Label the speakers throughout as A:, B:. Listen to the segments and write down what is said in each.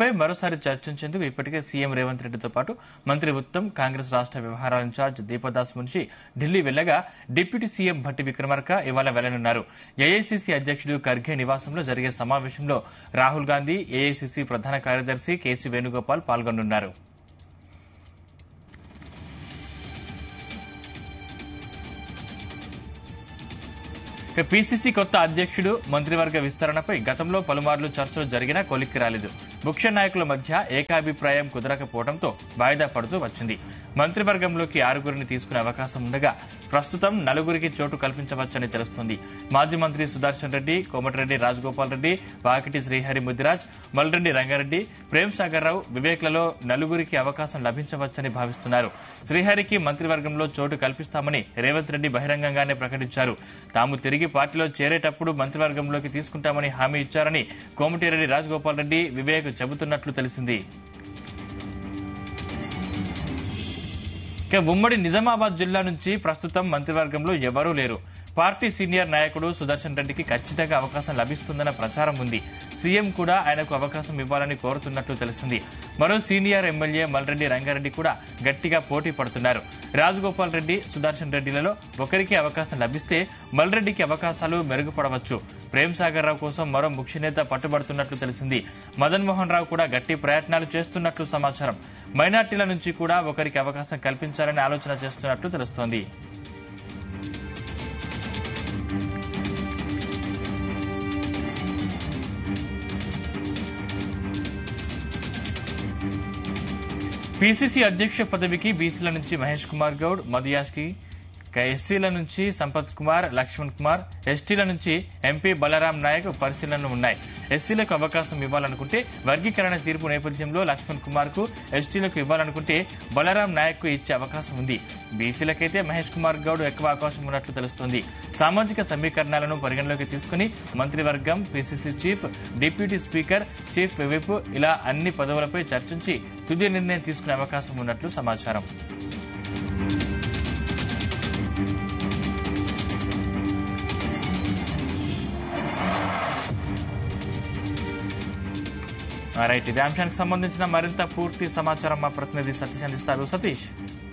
A: దీనిపై మరోసారి చర్చించేందుకు ఇప్పటికే సీఎం రేవంత్ రెడ్డితో పాటు మంత్రి ఉత్తమ్ కాంగ్రెస్ రాష్ట్ర వ్యవహారాల ఇన్ఛార్జ్ దీపదాస్ మున్షి ఢిల్లీ వెళ్లగా డిప్యూటీ సీఎం భట్టి విక్రమార్క ఇవాళ వెళ్లనున్నారు ఏఐసీసీ అధ్యక్షుడు ఖర్గే నివాసంలో జరిగే సమావేశంలో రాహుల్ గాంధీ ఏఐసీసీ ప్రధాన కార్యదర్శి కేసీ వేణుగోపాల్ పాల్గొనున్నారు ఇక పీసీసీ కొత్త అధ్యక్షుడు మంత్రివర్గ విస్తరణపై గతంలో పలుమార్లు చర్చలు జరిగినా కొలిక్కి రాలేదు ముఖ్య నాయకుల మధ్య ఏకాభిప్రాయం కుదరకపోవడంతో వాయిదా పడుతూ వచ్చింది మంత్రివర్గంలోకి ఆరుగురిని తీసుకునే అవకాశం ఉండగా ప్రస్తుతం నలుగురికి చోటు కల్పించవచ్చని తెలుస్తోంది మాజీ మంత్రి సుదర్శన్ రెడ్డి కోమటిరెడ్డి రాజగోపాల్ రెడ్డి వాకిటి శ్రీహరి ముదిరాజ్ మల్రెడ్డి రంగారెడ్డి ప్రేమ్ సాగర్ రావు వివేక్లలో నలుగురికి అవకాశం లభించవచ్చని భావిస్తున్నారు శ్రీహరికి మంత్రివర్గంలో చోటు కల్పిస్తామని రేవంత్ రెడ్డి బహిరంగంగానే ప్రకటించారు తాము తిరిగి పార్టీలో చేరేటప్పుడు మంత్రివర్గంలోకి తీసుకుంటామని హామీ ఇచ్చారని కోమటిరెడ్డి రాజగోపాల్ రెడ్డి వివేక్ చెబుతున్నట్లు తెలిసింది ఇక ఉమ్మడి నిజామాబాద్ జిల్లా నుంచి ప్రస్తుతం మంత్రివర్గంలో ఎవరూ లేరు పార్టీ సీనియర్ నాయకుడు సుదర్శన్ రెడ్డికి ఖచ్చితంగా అవకాశం లభిస్తుందన్న ప్రచారం ఉంది సీఎం కూడా ఆయనకు అవకాశం ఇవ్వాలని కోరుతున్నట్లు తెలిసింది మరో సీనియర్ ఎమ్మెల్యే మల్రెడ్డి రంగారెడ్డి కూడా గట్టిగా పోటీ పడుతున్నారు రాజగోపాల్ రెడ్డి సుదర్శన్ రెడ్డిలలో ఒకరికి అవకాశం లభిస్తే మల్రెడ్డికి అవకాశాలు మెరుగుపడవచ్చు ప్రేమ్ సాగర్ రావు కోసం మరో ముఖ్య నేత పట్టుబడుతున్నట్లు తెలిసింది మదన్ మోహన్ రావు కూడా గట్టి ప్రయత్నాలు చేస్తున్నట్లు సమాచారం మైనార్టీల నుంచి కూడా ఒకరికి అవకాశం కల్పించాలని ఆలోచన చేస్తున్నట్లు తెలుస్తోంది పీసీసీ అధ్యక్ష పదవికి బీసీల నుంచి మహేష్ కుమార్ గౌడ్ మదియాస్కి ఇక ఎస్సీల నుంచి సంపత్ కుమార్ లక్ష్మణ్ కుమార్ ఎస్టీల నుంచి ఎంపీ బలరాం నాయక్ పరిశీలనలు ఉన్నాయి ఎస్సీలకు అవకాశం ఇవ్వాలనుకుంటే వర్గీకరణ తీర్పు నేపథ్యంలో లక్ష్మణ్ కుమార్ కు ఎస్టీలకు ఇవ్వాలనుకుంటే బలరాం నాయక్ కు ఇచ్చే అవకాశం ఉంది బీసీలకైతే మహేష్ కుమార్ గౌడ్ ఎక్కువ అవకాశం ఉన్నట్లు తెలుస్తోంది సామాజిక సమీకరణాలను పరిగణలోకి తీసుకుని మంత్రివర్గం PCC chief deputy speaker chief whip ఇలా అన్ని పదవులపై చర్చించి తుది నిర్ణయం తీసుకునే అవకాశం ఉన్నట్లు సమాచారం రైట్ ఇదే అంశానికి సంబంధించిన మరింత పూర్తి సమాచారం మా ప్రతినిధి సతీష్ అందిస్తారు సతీష్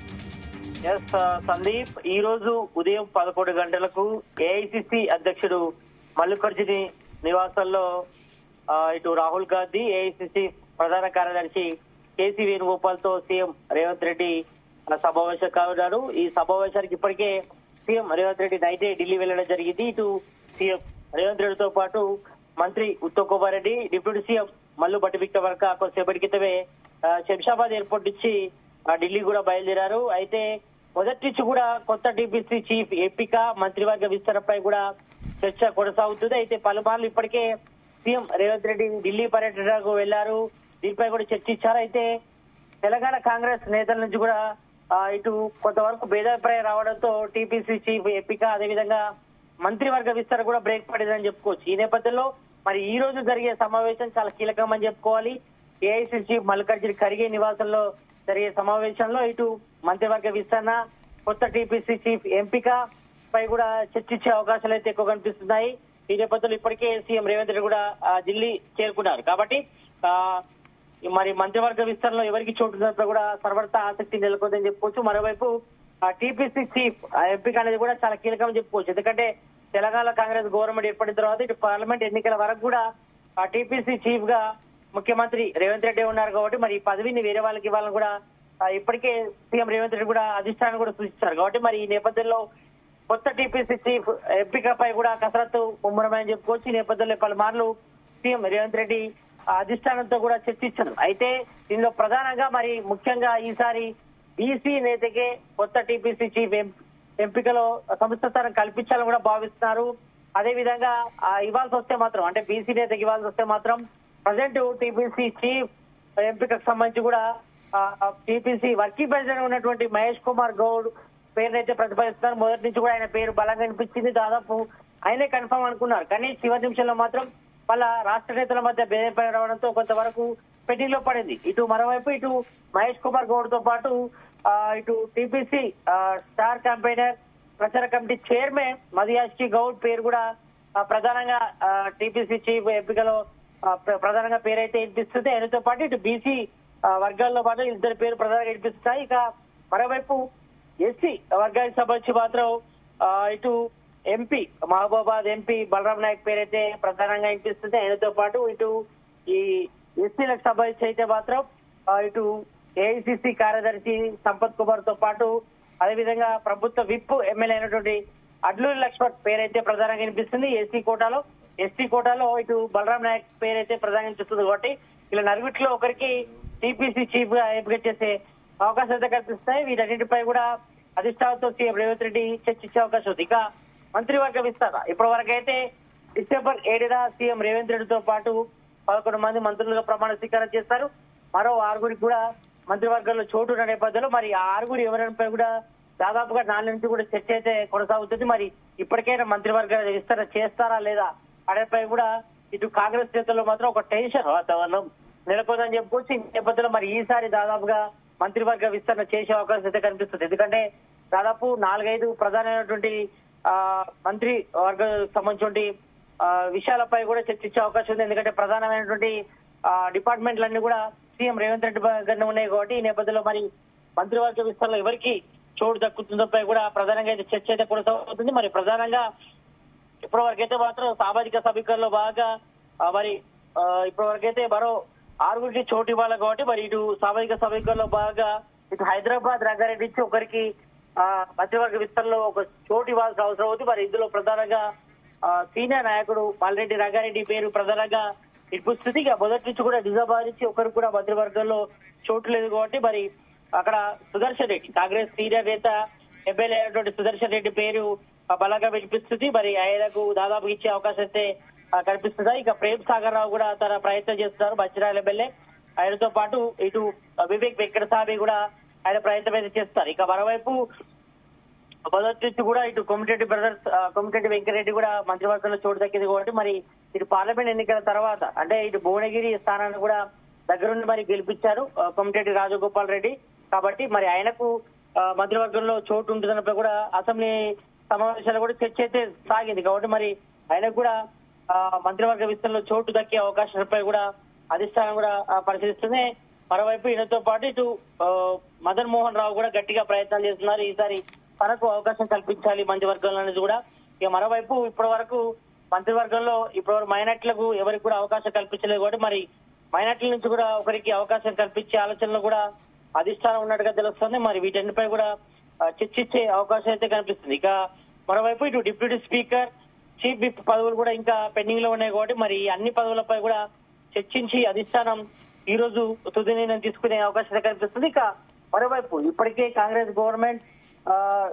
B: ఎస్ సందీప్ ఈ రోజు ఉదయం పదకొండు గంటలకు ఏఐసిసి అధ్యక్షుడు మల్లికార్జుని నివాసంలో ఆ, ఇటు రాహుల్ గాంధీ ఏఐసిసి ప్రధాన కార్యదర్శి కేసీ వేణుగోపాల్ తో సీఎం రేవంత్ రెడ్డి ఆ, సమావేశం కానున్నారు ఈ సమావేశానికి ఇప్పటికే సీఎం రేవంత్ రెడ్డి నైటే ఢిల్లీ వెళ్లడం జరిగింది ఇటు సీఎం రేవంత్ రెడ్డితో పాటు మంత్రి ఉత్తమ్ కుమార్ రెడ్డి డిప్యూటీ సీఎం మల్లు బట్టి విక్రమార్క కొంతసేపటి క్రితమే ఆ, శంషాబాద్ ఎయిర్పోర్ట్ నుంచి ఆ, ఢిల్లీ కూడా బయలుదేరారు అయితే మొదటి నుంచి కూడా కొత్త టీపీసీ చీఫ్ ఎంపిక మంత్రివర్గ విస్తరణపై కూడా చర్చ కొనసాగుతుంది అయితే పలుమార్లు ఇప్పటికే సీఎం రేవంత్ రెడ్డి ఢిల్లీ పర్యటనకు వెళ్లారు దీనిపై కూడా చర్చించారు అయితే తెలంగాణ కాంగ్రెస్ నేతల నుంచి కూడా ఆ, ఇటు కొంతవరకు భేదాభిప్రాయం రావడంతో టీపీసీ చీఫ్ ఎంపిక అదేవిధంగా మంత్రివర్గ విస్తరణ కూడా బ్రేక్ పడిందని చెప్పుకోవచ్చు ఈ నేపథ్యంలో మరి ఈ రోజు జరిగే సమావేశం చాలా కీలకమని చెప్పుకోవాలి ఏఐసీ చీఫ్ మల్లికార్జున ఖర్గే నివాసంలో జరిగే సమావేశంలో ఇటు మంత్రివర్గ విస్తరణ కొత్త టీపీసీ చీఫ్ ఎంపిక పై కూడా చర్చించే అవకాశాలు అయితే ఎక్కువ కనిపిస్తున్నాయి ఈ నేపథ్యంలో ఇప్పటికే సీఎం రేవంత్ రెడ్డి కూడా ఆ, ఢిల్లీ చేరుకున్నారు కాబట్టి ఆ, మరి మంత్రివర్గ విస్తరణలో ఎవరికి చోటు ఉన్నప్పుడు కూడా సర్వత్రా ఆసక్తి నెలకొందని చెప్పుకోవచ్చు మరోవైపు టీపీసీ చీఫ్ ఆ ఎంపిక అనేది కూడా చాలా కీలకమని చెప్పుకోవచ్చు ఎందుకంటే తెలంగాణ కాంగ్రెస్ గవర్నమెంట్ ఏర్పడిన తర్వాత ఇటు పార్లమెంట్ ఎన్నికల వరకు కూడా ఆ టీపీసీ చీఫ్ గా ముఖ్యమంత్రి రేవంత్ రెడ్డి ఉన్నారు కాబట్టి మరి ఈ పదవిని వేరే వాళ్ళకి ఇవ్వాలని కూడా ఆ, ఇప్పటికే సీఎం రేవంత్ రెడ్డి కూడా అధిష్టానం కూడా సూచించారు కాబట్టి మరి ఈ నేపథ్యంలో కొత్త టీపీసీ చీఫ్ ఎంపికపై కూడా కసరత్తు ముమ్మరమని చెప్పుకోవచ్చు ఈ నేపథ్యంలో పలుమార్లు సీఎం రేవంత్ రెడ్డి ఆ అధిష్టానంతో కూడా చర్చించారు అయితే దీనిలో ప్రధానంగా మరి ముఖ్యంగా ఈసారి బీసీ నేతకే కొత్త టీపీసీ చీఫ్ ఎం- ఎంపికలో సంస్థ స్థానం కల్పించాలని కూడా భావిస్తున్నారు అదే విధంగా ఆ, ఇవ్వాల్సి వస్తే మాత్రం అంటే బీసీ నేతకి ఇవ్వాల్సి వస్తే మాత్రం ప్రజెంట్ టీపీసీ చీఫ్ ఎంపికకు సంబంధించి కూడా టీపీసీ వర్కింగ్ ప్రెసిడెంట్ ఉన్నటువంటి మహేష్ కుమార్ గౌడ్ పేరునైతే ప్రతిపాదిస్తున్నారు మొదటి నుంచి కూడా ఆయన పేరు బలంగా అనిపించింది దాదాపు ఆయనే కన్ఫర్మ్ అనుకున్నారు కానీ చివరి నిమిషంలో మాత్రం వాళ్ళ రాష్ట్ర నేతల మధ్య భేదపడి రావడంతో కొంతవరకు పెండింగ్ లో పడింది ఇటు మరోవైపు ఇటు మహేష్ కుమార్ గౌడ్ తో పాటు ఆ, ఇటు టీపీసీ స్టార్ క్యాంపెయినర్ ప్రచార కమిటీ చైర్మన్ మదియాష్కి గౌడ్ పేరు కూడా ఆ, ప్రధానంగా టీపీసీ చీఫ్ ఎంపికలో ఆ, ప్ర- ప్రధానంగా పేరైతే వినిపిస్తుంది ఆయనతో పాటు ఇటు బీసీ వర్గాల్లో పాటు ఇద్దరు పేరు ప్రధానంగా వినిపిస్తాయి ఇక మరోవైపు ఎస్సీ వర్గానికి సంబంధించి మాత్రం ఆ, ఇటు ఎంపీ మహబూబాబాద్ ఎంపీ బలరాం నాయక్ పేరైతే ప్రధానంగా వినిపిస్తుంది ఆయనతో పాటు ఇటు ఈ ఎస్సీలకు సంబంధించి అయితే మాత్రం ఆ, ఇటు ఏఐసిసి కార్యదర్శి సంపత్ కుమార్ తో పాటు అదేవిధంగా ప్రభుత్వ విప్ ఎమ్మెల్యే అయినటువంటి అడ్లూరి లక్ష్మణ్ పేరైతే ప్రధానంగా వినిపిస్తుంది ఎస్సీ కోటాలో ఎస్టీ కోటాలో ఇటు బలరాం నాయక్ పేరైతే ప్రధానంగా వినిపిస్తుంది కాబట్టి ఇలా నలుగురిలో ఒకరికి టీపీసీ చీఫ్ గా ఎంపిక చేసే అవకాశం అయితే కల్పిస్తాయి వీటన్నిటిపై కూడా అధిష్టానంతో సీఎం రేవంత్ రెడ్డి చర్చించే అవకాశం ఉంది ఇక మంత్రివర్గ విస్తరణ ఇప్పటి వరకు అయితే డిసెంబర్ ఏడున సీఎం రేవంత్ రెడ్డితో పాటు పదకొండు మంది మంత్రులుగా ప్రమాణ స్వీకారం చేస్తారు మరో ఆరుగురికి కూడా మంత్రివర్గంలో చోటు ఉన్న నేపథ్యంలో మరి ఆ ఆరుగురు ఎవరిపై కూడా దాదాపుగా నాలుగు నుంచి కూడా చర్చ అయితే కొనసాగుతుంది మరి ఇప్పటికైనా మంత్రివర్గ విస్తరణ చేస్తారా లేదా అనేపై కూడా ఇటు కాంగ్రెస్ నేతల్లో మాత్రం ఒక టెన్షన్ వాతావరణం నెలకొందని చెప్పుకోవచ్చు ఈ నేపథ్యంలో మరి ఈసారి దాదాపుగా మంత్రివర్గ విస్తరణ చేసే అవకాశం అయితే కనిపిస్తుంది ఎందుకంటే దాదాపు నాలుగైదు ప్రధానమైనటువంటి ఆ, మంత్రి వర్గ సంబంధించిన ఆ, విషయాలపై కూడా చర్చించే అవకాశం ఉంది ఎందుకంటే ప్రధానమైనటువంటి ఆ, డిపార్ట్మెంట్లన్నీ కూడా సీఎం రేవంత్ రెడ్డి గారిని ఉన్నాయి కాబట్టి ఈ నేపథ్యంలో మరి మంత్రివర్గ విస్తరణలో ఎవరికి చోటు దక్కుతుందోపై కూడా ప్రధానంగా అయితే చర్చ అయితే కొనసాగుతుంది మరి ప్రధానంగా ఇప్పటి వరకైతే మాత్రం సామాజిక సమీకరణలో బాగా ఆ, మరి ఆ, ఇప్పటి వరకైతే మరో ఆరుగురికి చోటు ఇవ్వాలి కాబట్టి మరి ఇటు సామాజిక సమీకరణలో బాగా ఇటు హైదరాబాద్ రంగారెడ్డి నుంచి ఒకరికి ఆ, మంత్రివర్గ విస్తరణలో ఒక చోటు ఇవ్వాల్సిన అవసరం ఉంది మరి ఇందులో ప్రధానంగా ఆ, సీనియర్ నాయకుడు మల్రెడ్డి రంగారెడ్డి పేరు ప్రధానంగా వినిపిస్తుంది ఇక మొదటి నుంచి కూడా నిజామాబాద్ నుంచి ఒకరికి కూడా మంత్రివర్గంలో చోటు లేదు కాబట్టి మరి అక్కడ సుదర్శన్ రెడ్డి కాంగ్రెస్ సీనియర్ నేత ఎమ్మెల్యే అయినటువంటి సుదర్శన్ రెడ్డి పేరు ఆ, బలంగా వినిపిస్తుంది మరి ఆయనకు దాదాపు ఇచ్చే అవకాశం అయితే ఆ, కనిపిస్తుంది ఇక ప్రేమ్ సాగర్ రావు కూడా తన ప్రయత్నం చేస్తున్నారు మంచిర్యాల ఎమ్మెల్యే ఆయనతో పాటు ఇటు వివేక్ వెంకటస్వామి కూడా ఆయన ప్రయత్నం అయితే చేస్తారు ఇక మరోవైపు మొదటి నుంచి కూడా ఇటు కొమిటెడ్డి బ్రదర్స్ ఆ, కొమిటెడ్డి వెంకరెడ్డి కూడా మంత్రివర్గంలో చోటు దక్కింది కాబట్టి మరి ఇటు పార్లమెంట్ ఎన్నికల తర్వాత అంటే ఇటు భువనగిరి స్థానాన్ని కూడా దగ్గరుండి మరి గెలిపించారు ఆ, కొమిటెడ్డి రాజగోపాల్ రెడ్డి కాబట్టి మరి ఆయనకు ఆ, మంత్రివర్గంలో చోటు ఉంటుందన్నపై కూడా అసెంబ్లీ సమావేశాలు కూడా చర్చ అయితే సాగింది కాబట్టి మరి ఆయనకు కూడా ఆ, మంత్రివర్గ విస్తరణలో చోటు దక్కే అవకాశాలపై కూడా అధిష్టానం కూడా ఆ, పరిశీలిస్తుంది మరోవైపు ఈయనతో పాటు ఇటు ఆ, మదన్ మోహన్ రావు కూడా గట్టిగా ప్రయత్నాలు చేస్తున్నారు ఈసారి తనకు అవకాశం కల్పించాలి మంత్రివర్గంలో అనేది కూడా ఇక మరోవైపు ఇప్పటి వరకు మంత్రివర్గంలో ఇప్పటి మైనార్టీలకు ఎవరికి కూడా అవకాశం కల్పించలేదు కాబట్టి మరి మైనార్టీల నుంచి కూడా ఒకరికి అవకాశం కల్పించే ఆలోచనలు కూడా అధిష్టానం ఉన్నట్టుగా తెలుస్తుంది మరి వీటన్నిపై కూడా ఆ, చర్చించే అవకాశం అయితే కనిపిస్తుంది ఇక మరోవైపు ఇటు డిప్యూటీ స్పీకర్ చీఫ్ విప్ పదవులు కూడా ఇంకా పెండింగ్ లో ఉన్నాయి కాబట్టి మరి ఈ అన్ని పదవులపై కూడా చర్చించి అధిష్టానం ఈ రోజు తుది నిర్ణయం తీసుకునే అవకాశం అయితే కనిపిస్తుంది ఇక మరోవైపు ఇప్పటికే కాంగ్రెస్ గవర్నమెంట్ ఆ,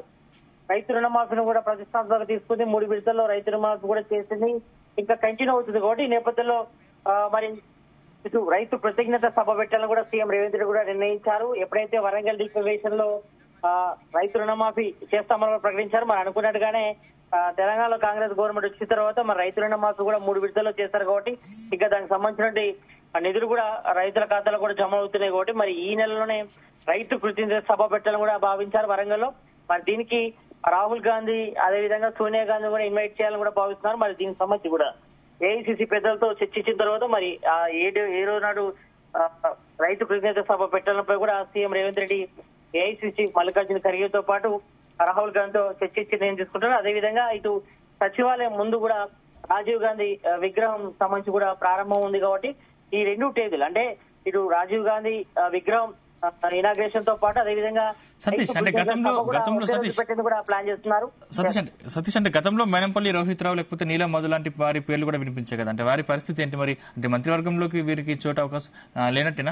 B: రైతు రుణమాఫీని కూడా ప్రతిష్టాత్మకంగా తీసుకుంది మూడు విడతల్లో రైతు రుణమాఫీ కూడా చేసింది ఇంకా కంటిన్యూ అవుతుంది కాబట్టి ఈ నేపథ్యంలో ఆ, మరి ఇటు రైతు కృతజ్ఞత సభ పెట్టాలని కూడా సీఎం రేవంత్ రెడ్డి కూడా నిర్ణయించారు ఎప్పుడైతే వరంగల్ డిక్లరేషన్ లో ఆ, రైతు రుణమాఫీ చేస్తామని కూడా ప్రకటించారు మరి అనుకున్నట్టుగానే ఆ, తెలంగాణలో కాంగ్రెస్ గవర్నమెంట్ వచ్చిన తర్వాత మరి రైతు రుణమాఫీ కూడా మూడు విడతల్లో చేస్తారు కాబట్టి ఇంకా దానికి సంబంధించినటువంటి ఆ నిధులు కూడా రైతుల ఖాతాలో కూడా జమ అవుతున్నాయి కాబట్టి మరి ఈ నెలలోనే రైతు కృతజ్ఞత సభ పెట్టాలని కూడా భావించారు వరంగల్లో మరి దీనికి రాహుల్ గాంధీ అదేవిధంగా సోనియా గాంధీ కూడా ఇన్వైట్ చేయాలని కూడా భావిస్తున్నారు మరి దీనికి సంబంధించి కూడా ఏఐసిసి పెద్దలతో చర్చించిన తర్వాత మరి ఆ ఏడు ఏ రోజు నాడు ఆ, రైతు కృతజ్ఞత సభ పెట్టడంపై కూడా సీఎం రేవంత్ రెడ్డి ఏఐసిసి మల్లికార్జున ఖర్గేతో పాటు రాహుల్ గాంధీతో చర్చించి నిర్ణయం తీసుకుంటున్నారు అదేవిధంగా ఇటు సచివాలయం ముందు కూడా రాజీవ్ గాంధీ ఆ, విగ్రహం సంబంధించి కూడా ప్రారంభం ఉంది కాబట్టి ఈ రెండు తేదీలు అంటే ఇటు రాజీవ్ గాంధీ ఆ, విగ్రహం ఇనాగ్రేషన్ తో పాటు అదేవిధంగా
A: సతీష్,
B: రైతు
A: అంటే
B: కృతజ్ఞత
A: గతంలో-
B: సభ కూడా
A: గతంలో
B: ఒకే రోజు
A: సతీష్.
B: పెట్టేందుకు కూడా ప్లాన్ చేస్తున్నారు
A: సతీష్ అంటే సతీష్ అంటే గతంలో మేనంపల్లి రోహిత్ రావు లేకపోతే నీలం మధు లాంటి వారి పేర్లు కూడా వినిపించాయి కదా అంటే వారి పరిస్థితి ఏంటి మరి అంటే మంత్రివర్గంలోకి వీరికి చోటు అవకాశం ఆ, లేనట్టేనా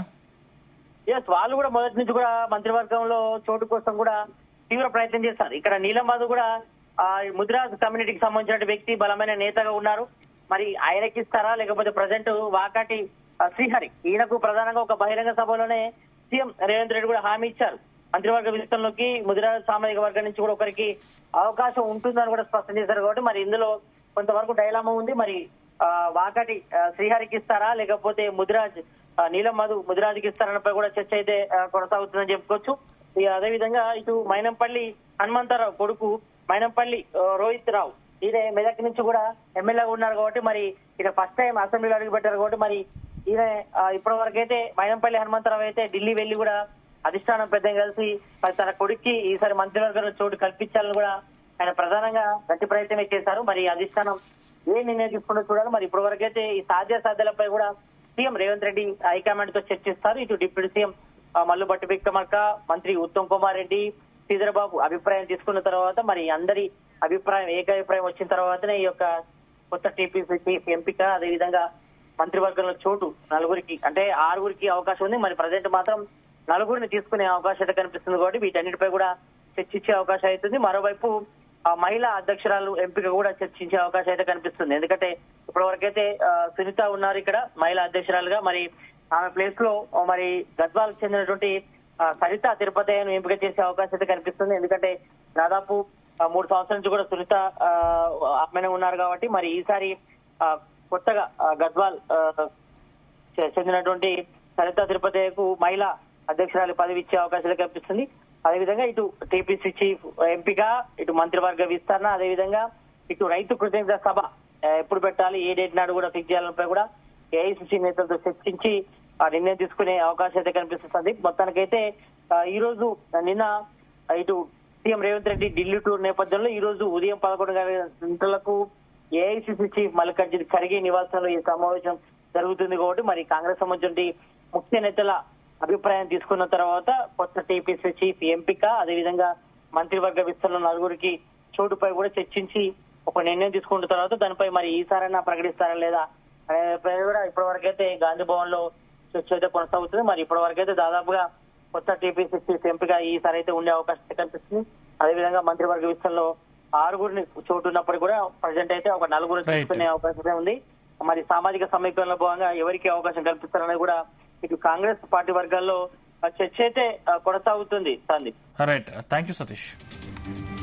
B: ఎస్ వాళ్ళు కూడా మొదటి నుంచి కూడా మంత్రివర్గంలో చోటు కోసం కూడా తీవ్ర ప్రయత్నం చేస్తారు ఇక్కడ నీలం మధు కూడా ఆ, ముదిరాజ్ కమ్యూనిటీకి సంబంధించిన వ్యక్తి బలమైన నేతగా ఉన్నారు మరి ఆయనకి ఇస్తారా లేకపోతే ప్రజెంట్ వాకాటి ఆ, శ్రీహరి ఈయనకు ప్రధానంగా ఒక బహిరంగ సభలోనే సీఎం రేవంత్ రెడ్డి కూడా హామీ ఇచ్చారు మంత్రివర్గ విస్తరణలోకి ముదిరాజ్ సామాజిక వర్గం నుంచి కూడా ఒకరికి అవకాశం ఉంటుందని కూడా స్పష్టం చేశారు కాబట్టి మరి ఇందులో కొంతవరకు డైలామా ఉంది మరి ఆ, వాకాటి ఆ, శ్రీహరికి ఇస్తారా లేకపోతే ముదిరాజ్ ఆ, నీలం మధు ముదిరాజుకి ఇస్తారన్నపై కూడా చర్చ అయితే ఆ, కొనసాగుతుందని చెప్పుకోవచ్చు ఇక అదే విధంగా ఇటు మైనంపల్లి హనుమంతరావు కొడుకు మైనంపల్లి ఆ, రోహిత్ రావు ఈయన మెదక్ నుంచి కూడా ఎమ్మెల్యేగా ఉన్నారు కాబట్టి మరి ఈయన ఫస్ట్ టైం అసెంబ్లీలో అడుగు పెట్టారు కాబట్టి మరి ఈయన ఆ, ఇప్పటి వరకు అయితే మైనంపల్లి హనుమంతరావు అయితే ఢిల్లీ వెళ్లి కూడా అధిష్టానం పెద్ద కలిసి మరి తన కొడుక్కి ఈసారి మంత్రివర్గంలో చోటు కల్పించాలని కూడా ఆయన ప్రధానంగా గట్టి ప్రయత్నమే చేశారు మరి అధిష్టానం ఏ నిర్ణయం తీసుకుంటూ చూడాలి మరి ఇప్పటి వరకు అయితే ఈ సాధ్య సాధ్యాలపై కూడా సీఎం రేవంత్ రెడ్డి హైకమాండ్ తో చర్చిస్తారు ఇటు డిప్యూటీ సీఎం ఆ, మల్లు భట్టి విక్రమార్క మంత్రి ఉత్తమ్ కుమార్ రెడ్డి శ్రీధర్ బాబు అభిప్రాయం తీసుకున్న తర్వాత మరి అందరి అభిప్రాయం ఏకాభిప్రాయం వచ్చిన తర్వాతనే ఈ యొక్క కొత్త టీపీసీ చీఫ్ ఎంపిక అదేవిధంగా మంత్రివర్గంలో చోటు నలుగురికి అంటే ఆరుగురికి అవకాశం ఉంది మరి ప్రజెంట్ మాత్రం నలుగురిని తీసుకునే అవకాశం అయితే కనిపిస్తుంది కాబట్టి వీటన్నిటిపై కూడా చర్చించే అవకాశం అవుతుంది మరోవైపు ఆ మహిళా అధ్యక్షురాలు ఎంపిక కూడా చర్చించే అవకాశం అయితే కనిపిస్తుంది ఎందుకంటే ఇప్పటి వరకైతే ఆ, సునీత ఉన్నారు ఇక్కడ మహిళా అధ్యక్షురాలుగా మరి ఆమె ప్లేస్ లో ఆ, మరి గద్వాలకు చెందినటువంటి ఆ, సరిత తిరుపతిను ఎంపిక చేసే అవకాశం అయితే కనిపిస్తుంది ఎందుకంటే దాదాపు ఆ, మూడు సంవత్సరాల నుంచి కూడా సునీత ఆ, ఆమెనే ఉన్నారు కాబట్టి మరి ఈసారి ఆ, కొత్తగా ఆ, గద్వాల్ ఆ, చె- చెందినటువంటి సరిత తిరుపతికు మహిళా అధ్యక్షురాలు పదవి ఇచ్చే అవకాశాలు కనిపిస్తుంది అదేవిధంగా ఇటు టీపీసీ చీఫ్ ఎంపిక ఇటు మంత్రివర్గ విస్తరణ అదేవిధంగా ఇటు రైతు కృతజ్ఞత సభ ఆ, ఎప్పుడు పెట్టాలి ఏ డేట్ నాడు కూడా ఫిక్స్ చేయాలపై కూడా ఏఐసిసి నేతలతో చర్చించి ఆ నిర్ణయం తీసుకునే అవకాశం అయితే కనిపిస్తుంది మొత్తానికైతే ఆ, ఈ రోజు నిన్న ఇటు సీఎం రేవంత్ రెడ్డి ఢిల్లీ టూర్ నేపథ్యంలో ఈ రోజు ఉదయం పదకొండు గంటలకు ఏఐసిసి చీఫ్ మల్లికార్జున ఖర్గే నివాసంలో ఈ సమావేశం జరుగుతుంది కాబట్టి మరి కాంగ్రెస్ సంబంధించి ముఖ్య నేతల అభిప్రాయం తీసుకున్న తర్వాత కొత్త టీపీసీ చీఫ్ ఎంపిక అదేవిధంగా మంత్రివర్గ విస్తరణ నలుగురికి చోటుపై కూడా చర్చించి ఒక నిర్ణయం తీసుకున్న తర్వాత దానిపై మరి ఈసారైనా ప్రకటిస్తారా లేదా అనే కూడా ఇప్పటి వరకైతే గాంధీ భవన్ లో చర్చ అయితే కొనసాగుతుంది మరి ఇప్పటి వరకైతే దాదాపుగా కొత్త టీపీసీ చీఫ్ ఎంపిక ఈసారి అయితే ఉండే అవకాశం అయితే కనిపిస్తుంది అదేవిధంగా మంత్రివర్గ విస్తరణలో ఆరుగురిని చోటు ఉన్నప్పటికీ కూడా ప్రజెంట్ అయితే ఒక నలుగురు
A: Right.
B: తీసుకునే అవకాశం అయితే ఉంది మరి సామాజిక సమీకరణలో భాగంగా ఎవరికి అవకాశం కల్పిస్తారనేది కూడా ఇటు కాంగ్రెస్ పార్టీ వర్గాల్లో ఆ చర్చ అయితే ఆ, కొనసాగుతుంది Sandeep
A: right thank you Satish